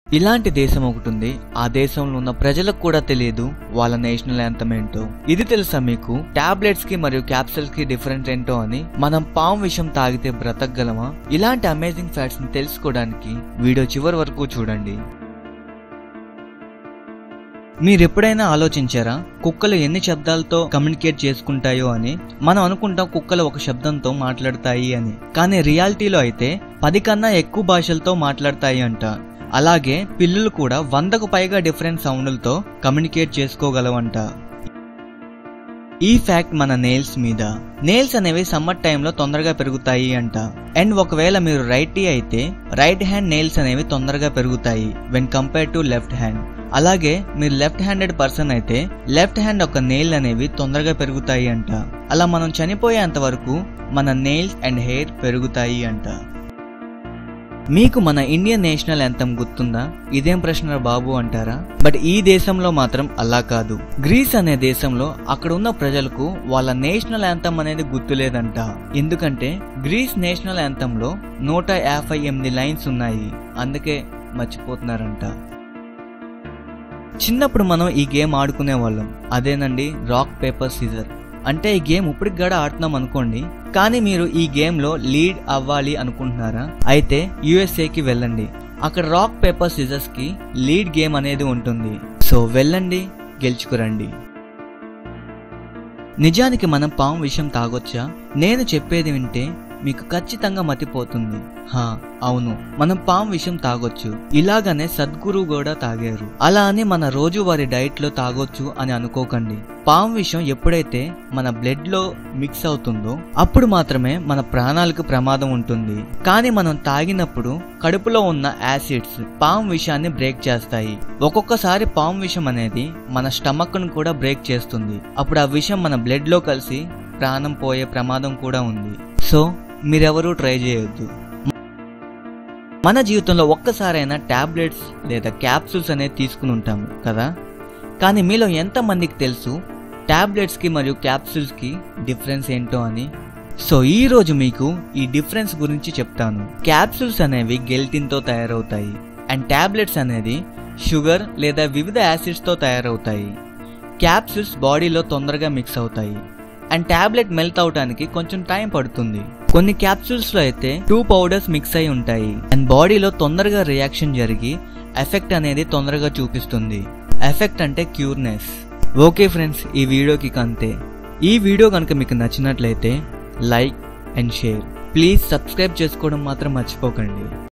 ఇలాంటి దేశం ఒకటి ఉంది ఆ దేశంలో ఉన్న ప్రజలకు కూడా తెలియదు వాళ్ళ నేషనల్ యాంథమ్ ఏంటో ఇది తెలుసా మీకు టాబ్లెట్స్ కి మరియు క్యాప్సూల్స్ కి డిఫరెన్స్ ఏంటో అని మనం పాము విషం తాగితే బ్రతకగలమా ఇలాంటి అమేజింగ్ ఫ్యాక్ట్స్ ని తెలుసుకోవడానికి వీడియో చివరి వరకు చూడండి మీరెప్పుడైనా ఆలోచించారా కుక్కలు ఎన్ని శబ్దాలతో కమ్యూనికేట్ చేసుకుంటాయో అని మనం అనుకుంటాం కుక్కలు ఒక శబ్దంతో మాట్లాడతాయి అని కానీ రియాలిటీలో అయితే పది కన్నా ఎక్కువ భాషలతో మాట్లాడతాయి అంట అలాగే పిల్లులు కూడా వందకు పైగా డిఫరెంట్ సౌండ్లతో కమ్యూనికేట్ చేసుకోగలవంట ఈ ఫ్యాక్ట్ మన నెయిల్స్ మీద నెయిల్స్ అనేవి సమ్మర్ టైంలో తొందరగా పెరుగుతాయి అంట అండ్ ఒకవేళ మీరు రైటీ అయితే రైట్ హ్యాండ్ నెయిల్స్ అనేవి తొందరగా పెరుగుతాయి when compare to left hand అలాగే మీరు లెఫ్ట్ హ్యాండెడ్ పర్సన్ అయితే లెఫ్ట్ హ్యాండ్ ఒక నెయిల్ అనేవి తొందరగా పెరుగుతాయి అంట అలా మనం చనిపోయేంత వరకు మన నెయిల్స్ అండ్ హెయిర్ పెరుగుతాయి అంట మీకు మన ఇండియన్ నేషనల్ యాంథమ్ గుర్తుందా ఇదేం ప్రశ్న బాబు అంటారా బట్ ఈ దేశంలో మాత్రం అలా కాదు గ్రీస్ అనే దేశంలో అక్కడ ఉన్న ప్రజలకు వాళ్ళ నేషనల్ యాంథమ్ అనేది గుర్తులేదంట ఎందుకంటే గ్రీస్ నేషనల్ యాంథమ్ లో నూట యాభై ఎనిమిది లైన్స్ ఉన్నాయి అందుకే మర్చిపోతున్నారంట చిన్నప్పుడు మనం ఈ గేమ్ ఆడుకునే వాళ్ళం అదేనండి రాక్ పేపర్ సీజర్ అంటే ఈ గేమ్ ఇప్పటికి కూడా ఆడుతున్నాం అనుకోండి కానీ మీరు ఈ గేమ్ లో లీడ్ అవ్వాలి అనుకుంటున్నారా అయితే యుఎస్ఏకి వెళ్ళండి అక్కడ రాక్ పేపర్ సీజర్స్ కి లీడ్ గేమ్ అనేది ఉంటుంది సో వెళ్ళండి గెలుచుకురండి నిజానికి మనం పాము విషయం తాగొచ్చా నేను చెప్పేది వింటే మీకు ఖచ్చితంగా మతిపోతుంది హా అవును మనం పామ్ విషయం తాగొచ్చు ఇలాగనే సద్గురు కూడా తాగారు అలా అని మన రోజువారి డైట్ లో తాగొచ్చు అని అనుకోకండి పామ్ విషయం ఎప్పుడైతే మన బ్లడ్ లో మిక్స్ అవుతుందో అప్పుడు మాత్రమే మన ప్రాణాలకు ప్రమాదం ఉంటుంది కానీ మనం తాగినప్పుడు కడుపులో ఉన్న యాసిడ్స్ పామ్ విషయాన్ని బ్రేక్ చేస్తాయి ఒక్కొక్కసారి పామ్ విషం అనేది మన స్టమక్ ను కూడా బ్రేక్ చేస్తుంది అప్పుడు ఆ విషయం మన బ్లడ్ లో కలిసి ప్రాణం పోయే ప్రమాదం కూడా ఉంది సో మీరెవరూ ట్రై చేయొద్దు మన జీవితంలో ఒక్కసారైనా టాబ్లెట్స్ లేదా క్యాప్సూల్స్ అనేది తీసుకుని ఉంటాము కదా కానీ మీలో ఎంతమందికి తెలుసు టాబ్లెట్స్కి మరియు క్యాప్సూల్స్కి డిఫరెన్స్ ఏంటో అని సో ఈ రోజు మీకు ఈ డిఫరెన్స్ గురించి చెప్తాను క్యాప్సూల్స్ అనేవి గెల్టిన్తో తయారవుతాయి అండ్ టాబ్లెట్స్ అనేది షుగర్ లేదా వివిధ యాసిడ్స్తో తయారవుతాయి క్యాప్సూల్స్ బాడీలో తొందరగా మిక్స్ అవుతాయి అండ్ టాబ్లెట్ మెల్ట్ అవడానికి కొంచెం టైం పడుతుంది కొన్ని క్యాప్సూల్స్ లో అయితే టూ పౌడర్స్ మిక్స్ అయి ఉంటాయి అండ్ బాడీలో తొందరగా రియాక్షన్ జరిగి ఎఫెక్ట్ అనేది తొందరగా చూపిస్తుంది ఎఫెక్ట్ అంటే క్యూర్నెస్ ఓకే ఫ్రెండ్స్ ఈ వీడియోకి కంతే ఈ వీడియో కనుక మీకు నచ్చినట్లయితే like and share please subscribe చేసుకోవడం మాత్రం మర్చిపోకండి